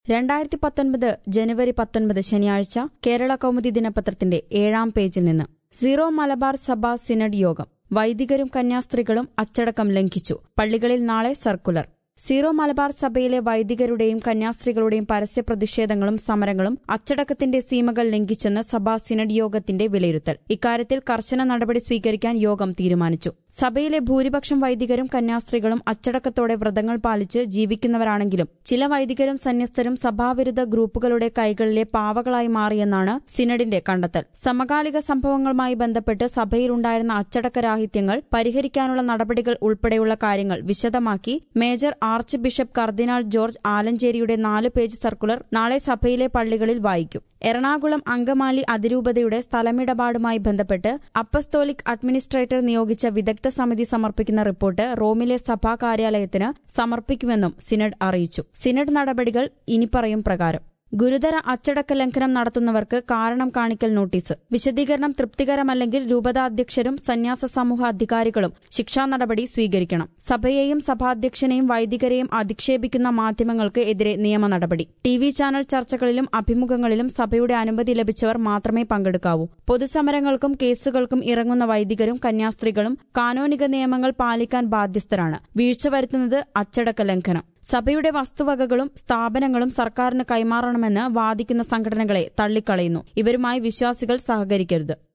രണ്ടായിരത്തി പത്തൊൻപത് ജനുവരി പത്തൊൻപത് ശനിയാഴ്ച കേരള കൗമുദി ദിനപത്രത്തിന്റെ ഏഴാം പേജിൽ നിന്ന് സീറോ മലബാർ സഭ സിനഡ് യോഗം വൈദികരും കന്യാസ്ത്രീകളും അച്ചടക്കം ലംഘിച്ചു പള്ളികളിൽ നാളെ സർക്കുലർ സീറോ മലബാർ സഭയിലെ വൈദികരുടെയും കന്യാസ്ത്രീകളുടെയും പരസ്യ പ്രതിഷേധങ്ങളും സമരങ്ങളും അച്ചടക്കത്തിന്റെ സീമകൾ ലംഘിച്ചെന്ന് സഭാ സിനഡ് യോഗത്തിന്റെ വിലയിരുത്തൽ ഇക്കാര്യത്തിൽ കർശന നടപടി സ്വീകരിക്കാൻ യോഗം തീരുമാനിച്ചു സഭയിലെ ഭൂരിപക്ഷം വൈദികരും കന്യാസ്ത്രീകളും അച്ചടക്കത്തോടെ വ്രതങ്ങൾ പാലിച്ച് ജീവിക്കുന്നവരാണെങ്കിലും ചില വൈദികരും സന്യസ്തരും സഭാവിരുദ്ധ ഗ്രൂപ്പുകളുടെ കൈകളിലെ പാവകളായി മാറിയെന്നാണ് സിനഡിന്റെ കണ്ടെത്തൽ സമകാലിക സംഭവങ്ങളുമായി ബന്ധപ്പെട്ട് സഭയിലുണ്ടായിരുന്ന അച്ചടക്കരാഹിത്യങ്ങൾ പരിഹരിക്കാനുള്ള നടപടികൾ ഉൾപ്പെടെയുള്ള കാര്യങ്ങൾ വിശദമാക്കി major archbishop cardinal George ആലഞ്ചേരിയുടെ നാല് പേജ് സർക്കുലർ നാളെ സഭയിലെ പള്ളികളിൽ വായിക്കും എറണാകുളം അങ്കമാലി അതിരൂപതയുടെ സ്ഥലമിടപാടുമായി ബന്ധപ്പെട്ട് അപ്പസ്തോലിക് അഡ്മിനിസ്ട്രേറ്റർ നിയോഗിച്ച വിദഗ്ധ സമിതി സമർപ്പിക്കുന്ന റിപ്പോർട്ട് റോമിലെ സഭാ കാര്യാലയത്തിന് സമർപ്പിക്കുമെന്നും സിനഡ് അറിയിച്ചു സിനഡ് നടപടികൾ ഇനിപ്പറയും പ്രകാരം ഗുരുതര അച്ചടക്ക ലംഘനം നടത്തുന്നവർക്ക് കാരണം കാണിക്കൽ നോട്ടീസ് വിശദീകരണം തൃപ്തികരമല്ലെങ്കിൽ രൂപതാധ്യക്ഷരും സന്യാസ സമൂഹ അധികാരികളും ശിക്ഷാ നടപടി സ്വീകരിക്കണം സഭയെയും സഭാധ്യക്ഷനെയും വൈദികരെയും അധിക്ഷേപിക്കുന്ന മാധ്യമങ്ങൾക്ക് എതിരെ നിയമ നടപടി ടി വി ചാനൽ ചർച്ചകളിലും അഭിമുഖങ്ങളിലും സഭയുടെ അനുമതി ലഭിച്ചവർ മാത്രമേ പങ്കെടുക്കാവൂ പൊതുസമരങ്ങൾക്കും കേസുകൾക്കും ഇറങ്ങുന്ന വൈദികരും കന്യാസ്ത്രീകളും കാനോനിക നിയമങ്ങൾ പാലിക്കാൻ ബാധ്യസ്ഥരാണ് വീഴ്ച വരുത്തുന്നത് അച്ചടക്ക ലംഘനം സഭയുടെ വസ്തുവകകളും സ്ഥാപനങ്ങളും സർക്കാരിന് കൈമാറണമെന്ന് വാദിക്കുന്ന സംഘടനകളെ തള്ളിക്കളയുന്നു ഇവരുമായി വിശ്വാസികൾ സഹകരിക്കരുത്